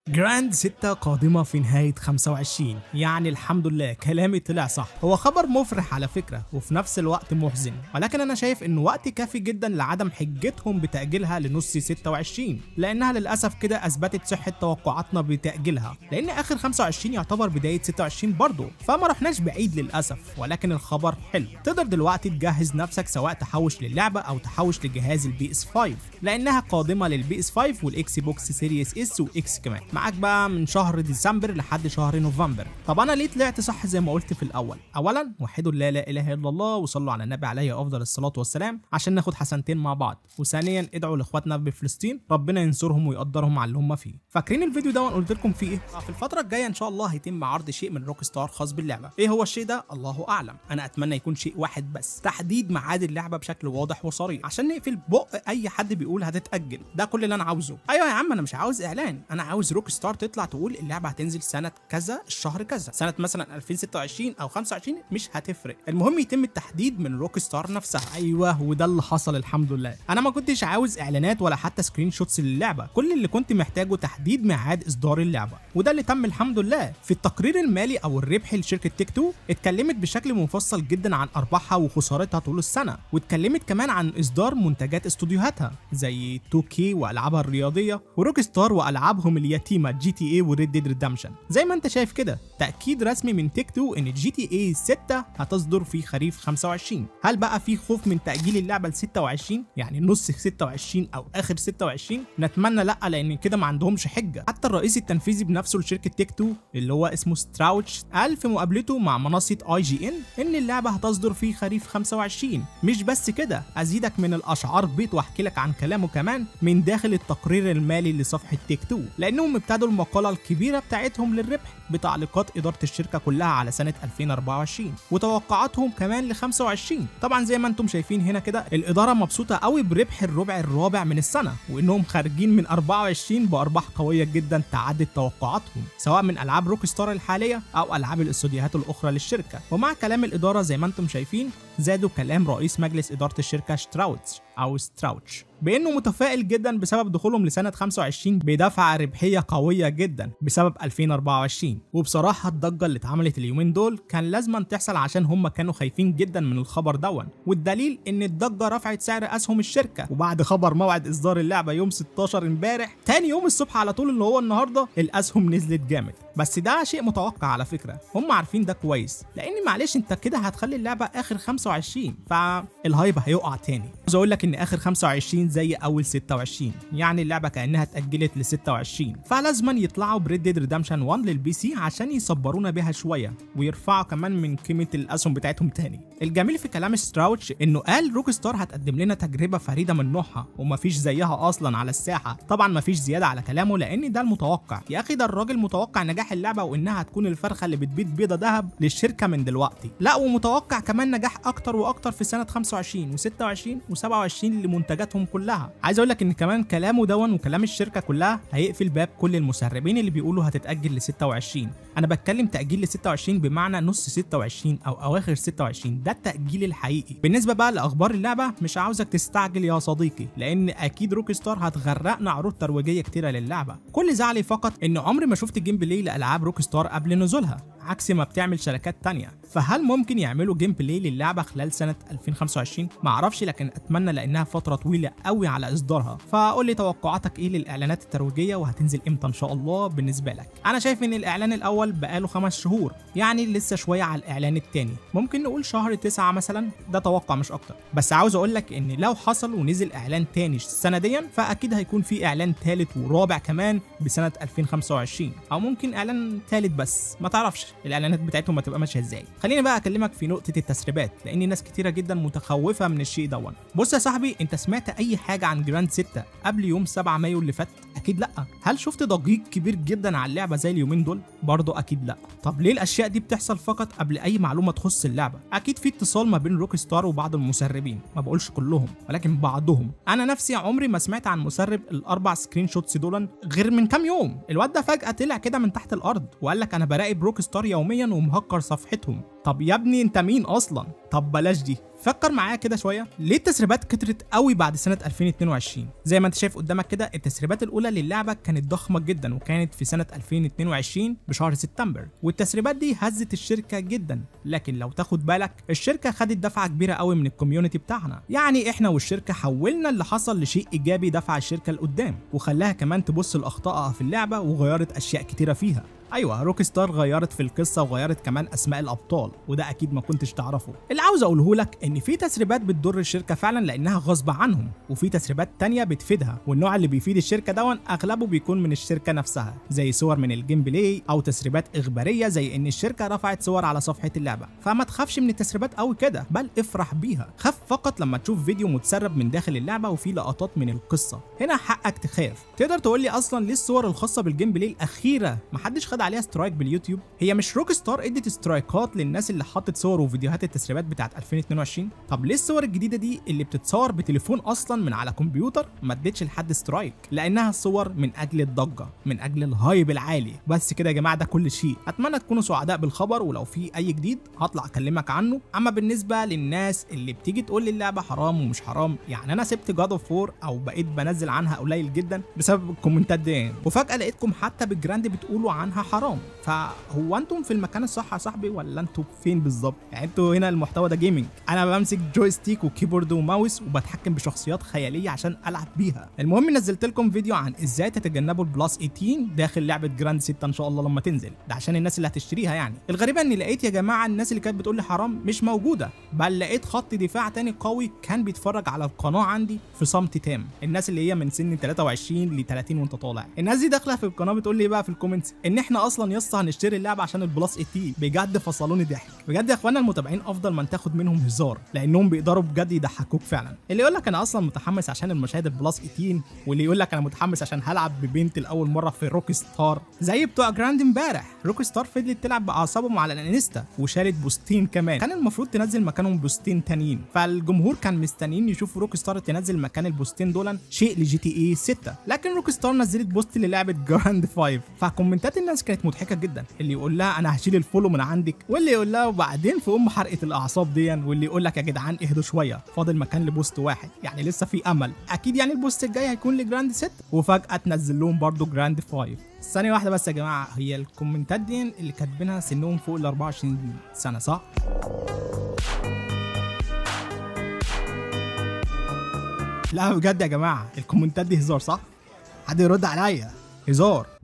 جراند 6 قادمة في نهاية 25 يعني الحمد لله كلامي طلع صح هو خبر مفرح على فكرة وفي نفس الوقت محزن ولكن أنا شايف إنه وقت كافي جدا لعدم حجتهم بتأجيلها لنص 26 لأنها للأسف كده أثبتت صحة توقعاتنا بتأجيلها لأن آخر 25 يعتبر بداية 26 برضه فما رحناش بعيد للأسف ولكن الخبر حلو تقدر دلوقتي تجهز نفسك سواء تحوش للعبة أو تحوش لجهاز البي اس 5 لأنها قادمة للبي اس 5 والإكس بوكس سيريس اس وإكس كمان معاك بقى من شهر ديسمبر لحد شهر نوفمبر طب انا ليه طلعت صح زي ما قلت في الاول اولا وحدوا لا لا اله الا الله وصلوا على النبي عليه افضل الصلاه والسلام عشان ناخد حسنتين مع بعض وثانيا ادعوا لاخواتنا بفلسطين ربنا ينصرهم ويقدرهم على اللي هم فيه فاكرين الفيديو ده وانا قلت لكم فيه ايه في الفتره الجايه ان شاء الله هيتم عرض شيء من روك ستار خاص باللعبه ايه هو الشيء ده الله اعلم انا اتمنى يكون شيء واحد بس تحديد ميعاد اللعبه بشكل واضح وصريح عشان نقفل بق اي حد بيقول هتتاجل ده كل اللي انا عاوزه ايوه يا عم انا مش عاوز اعلان انا عاوز روك ستار تطلع تقول اللعبه هتنزل سنه كذا الشهر كذا سنه مثلا 2026 او 25 مش هتفرق المهم يتم التحديد من روك ستار نفسها ايوه وده اللي حصل الحمد لله انا ما كنتش عاوز اعلانات ولا حتى سكرين شوتس للعبه كل اللي كنت محتاجه تحديد ميعاد اصدار اللعبه وده اللي تم الحمد لله في التقرير المالي او الربح لشركه تيك تو اتكلمت بشكل مفصل جدا عن ارباحها وخسارتها طول السنه واتكلمت كمان عن اصدار منتجات استوديوهاتها زي 2K والعابها الرياضيه وروك ستار والعابهم اليتيمه جي تي اي وريد ديد ريدمشن زي ما انت شايف كده تاكيد رسمي من تيك تو ان جي تي اي 6 هتصدر في خريف 25 هل بقى في خوف من تاجيل اللعبه ل 26 يعني نص 26 او اخر 26 نتمنى لا لان كده ما عندهمش حجه حتى الرئيس التنفيذي بنفسه لشركه تيك تو اللي هو اسمه ستراوتش قال في مقابلته مع منصه اي جي ان ان اللعبه هتصدر في خريف 25 مش بس كده ازيدك من الاشعار بيت واحكي لك عن كلامه كمان من داخل التقرير المالي لصفحه تيك تو لانهم ابتدوا المقاله الكبيره بتاعتهم للربح بتعليقات اداره الشركه كلها على سنه 2024 وتوقعاتهم كمان ل 25 طبعا زي ما انتم شايفين هنا كده الاداره مبسوطه قوي بربح الربع الرابع من السنه وانهم خارجين من 24 بارباح قويه جدا تعدت توقعاتهم سواء من العاب روك ستار الحاليه او العاب الاستوديوهات الاخرى للشركه ومع كلام الاداره زي ما انتم شايفين زادوا كلام رئيس مجلس اداره الشركه شتراوتش او ستراوتش بانه متفائل جدا بسبب دخولهم لسنه 25 بدفعه ربحيه قويه جدا بسبب 2024 وبصراحه الضجه اللي اتعملت اليومين دول كان لازما تحصل عشان هم كانوا خايفين جدا من الخبر دون والدليل ان الضجه رفعت سعر اسهم الشركه وبعد خبر موعد اصدار اللعبه يوم 16 امبارح تاني يوم الصبح على طول اللي هو النهارده الاسهم نزلت جامد بس ده شيء متوقع على فكره هم عارفين ده كويس لان معلش انت كده هتخلي اللعبه اخر 25 فالهايب هيقع تاني عاوز اقول لك ان اخر 25 زي اول 26 يعني اللعبه كانها اتاجلت ل 26 فلازما يطلعوا بريد ديد ريدمشن 1 للبي سي عشان يصبرونا بيها شويه ويرفعوا كمان من قيمه الاسهم بتاعتهم تاني الجميل في كلام ستراوتش انه قال روك ستار هتقدم لنا تجربه فريده من نوعها ومفيش زيها اصلا على الساحه طبعا مفيش زياده على كلامه لان ده المتوقع يا اخي ده الراجل متوقع نجاح اللعبه وانها هتكون الفرخه اللي بتبيض بيضه ذهب للشركه من دلوقتي لا ومتوقع كمان نجاح اكتر واكتر في سنه 25 و26 و27 لمنتجاتهم كلها عايز اقول لك ان كمان كلامه دون وكلام الشركه كلها هيقفل باب كل المسربين اللي بيقولوا هتتاجل ل 26 انا بتكلم تاجيل ل 26 بمعنى نص 26 او اواخر 26 ده التاجيل الحقيقي بالنسبه بقى لاخبار اللعبه مش عاوزك تستعجل يا صديقي لان اكيد روك ستار هتغرقنا عروض ترويجيه كتيره للعبه كل زعلي فقط ان عمري ما شفت جيم بلاي لالعاب روك ستار قبل نزولها عكس ما بتعمل شركات تانية فهل ممكن يعملوا جيم بلاي للعبه خلال سنه 2025 ما اعرفش لكن اتمنى لانها فتره طويله قوي على اصدارها فقول لي توقعاتك ايه للاعلانات الترويجيه وهتنزل امتى ان شاء الله بالنسبه لك انا شايف ان الاعلان الاول بقاله خمس شهور يعني لسه شويه على الاعلان التاني ممكن نقول شهر تسعة مثلا ده توقع مش اكتر بس عاوز اقول لك ان لو حصل ونزل اعلان تاني السنه دي فاكيد هيكون في اعلان تالت ورابع كمان بسنه 2025 او ممكن اعلان تالت بس ما تعرفش الاعلانات بتاعتهم هتبقى ماشيه ازاي خليني بقى اكلمك في نقطه التسريبات لان ناس كتيره جدا متخوفه من الشيء دون بص يا صاحبي انت سمعت اي حاجه عن جراند 6 قبل يوم 7 مايو اللي فات اكيد لا هل شفت ضجيج كبير جدا على اللعبه زي اليومين دول برضه اكيد لا طب ليه الاشياء دي بتحصل فقط قبل اي معلومه تخص اللعبه اكيد في اتصال ما بين روك ستار وبعض المسربين ما بقولش كلهم ولكن بعضهم انا نفسي عمري ما سمعت عن مسرب الاربع سكرين شوتس دول غير من كام يوم الواد ده فجاه طلع كده من تحت الارض وقال لك انا براقب روك ستار يوميا ومهكر صفحتهم طب يا ابني انت مين اصلا طب بلاش دي فكر معايا كده شويه ليه التسريبات كترت قوي بعد سنه 2022 زي ما انت شايف قدامك كده التسريبات الاولى للعبه كانت ضخمه جدا وكانت في سنه 2022 بشهر سبتمبر والتسريبات دي هزت الشركه جدا لكن لو تاخد بالك الشركه خدت دفعه كبيره قوي من الكوميونتي بتاعنا يعني احنا والشركه حولنا اللي حصل لشيء ايجابي دفع الشركه لقدام وخلاها كمان تبص لاخطائها في اللعبه وغيرت اشياء كتيره فيها ايوه روك ستار غيرت في القصه وغيرت كمان اسماء الابطال وده اكيد ما كنتش تعرفه اللي عاوز اقوله لك ان في تسريبات بتضر الشركه فعلا لانها غصب عنهم وفي تسريبات تانية بتفيدها والنوع اللي بيفيد الشركه دون اغلبه بيكون من الشركه نفسها زي صور من الجيم بلاي او تسريبات اخباريه زي ان الشركه رفعت صور على صفحه اللعبه فما تخافش من التسريبات قوي كده بل افرح بيها خاف فقط لما تشوف فيديو متسرب من داخل اللعبه وفيه لقطات من القصه هنا حقك تخاف تقدر تقول لي اصلا ليه الصور الخاصه بالجيم بلاي الاخيره محدش خد عليها سترايك باليوتيوب هي مش روك ستار ادت سترايكات للناس اللي حطت صور وفيديوهات التسريبات بتاعت 2022 طب ليه الصور الجديده دي اللي بتتصور بتليفون اصلا من على كمبيوتر ما ادتش لحد سترايك لانها صور من اجل الضجه من اجل الهايب العالي بس كده يا جماعه ده كل شيء اتمنى تكونوا سعداء بالخبر ولو في اي جديد هطلع اكلمك عنه اما بالنسبه للناس اللي بتيجي تقول لي اللعبه حرام ومش حرام يعني انا سبت جاد اوف 4 او بقيت بنزل عنها قليل جدا بسبب الكومنتات دي وفجاه لقيتكم حتى بالجراند بتقولوا عنها حرام فهو انتم في المكان الصح يا صاحبي ولا انتوا فين بالظبط يعني انتوا هنا المحتوى ده جيمنج انا بمسك جويستيك وكيبورد وماوس وبتحكم بشخصيات خياليه عشان العب بيها المهم نزلت لكم فيديو عن ازاي تتجنبوا البلس 18 داخل لعبه جراند 6 ان شاء الله لما تنزل ده عشان الناس اللي هتشتريها يعني الغريبه اني لقيت يا جماعه الناس اللي كانت بتقول لي حرام مش موجوده بل لقيت خط دفاع تاني قوي كان بيتفرج على القناه عندي في صمت تام الناس اللي هي من سن 23 ل 30 وانت طالع الناس دي داخله في القناه بتقول لي بقى في الكومنتس ان احنا اصلا يا اسطى هنشتري اللعبه عشان البلس 18 بجد فصلوني ضحك بجد يا اخوانا المتابعين افضل من تاخد منهم هزار لانهم بيقدروا بجد يضحكوك فعلا اللي يقول لك انا اصلا متحمس عشان المشاهد البلس 18 واللي يقول لك انا متحمس عشان هلعب ببنت لاول مره في روك ستار زي بتوع جراند امبارح روك ستار فضلت تلعب باعصابهم على الانستا وشالت بوستين كمان كان المفروض تنزل مكانهم بوستين تانيين فالجمهور كان مستنيين يشوفوا روك ستار تنزل مكان البوستين دول شيء لجي تي اي 6 لكن روك ستار نزلت بوست للعبه جراند 5 فكومنتات الناس كانت مضحكه جدا اللي يقول لها انا هشيل الفولو من عندك واللي يقول لها وبعدين في ام حرقه الاعصاب دي واللي يقول لك يا جدعان اهدوا شويه فاضل مكان لبوست واحد يعني لسه في امل اكيد يعني البوست الجاي هيكون لجراند 6 وفجاه تنزل لهم برضو جراند 5 ثانية واحدة بس يا جماعة هي الكومنتات دي اللي كاتبينها سنهم فوق ال 24 سنة صح؟ لا بجد يا جماعة الكومنتات دي هزار صح؟ حد يرد عليا هزار